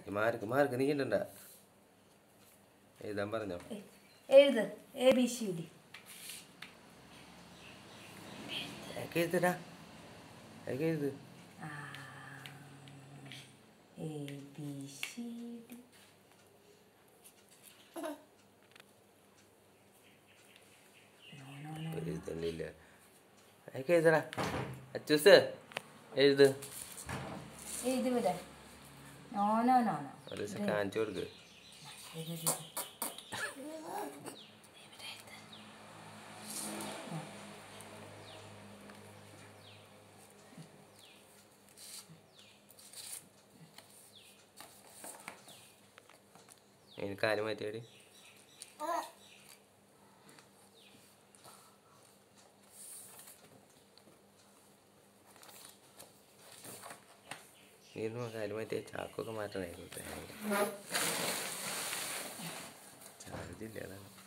Mark mark നീ ഉണ്ടണ്ട എഴുതാൻ പറഞ്ഞോ എ- എഴുത് എ ബി സി ഡി ഒക്കെ എഴുതടാ ഒക്കെ എഴുത് എ ബി സി ഡി എഴുതണ്ടില്ല ഒക്കെ എഴുതടാ അച്ചൂസ് എഴുത് എഴുതി വിട നോ നോ നോ നോ ഒരു ദിവസം കാണിച്ചു കൊടുക്ക് എഴുതി വിട്. അതിന് കാല് മാറ്റിയാടി നീ ഒന്ന് കാല് മാറ്റിയ ചാക്കൊക്കെ മാറ്റണായിരുന്നു ചാർജ് ഇല്ല അതാണ്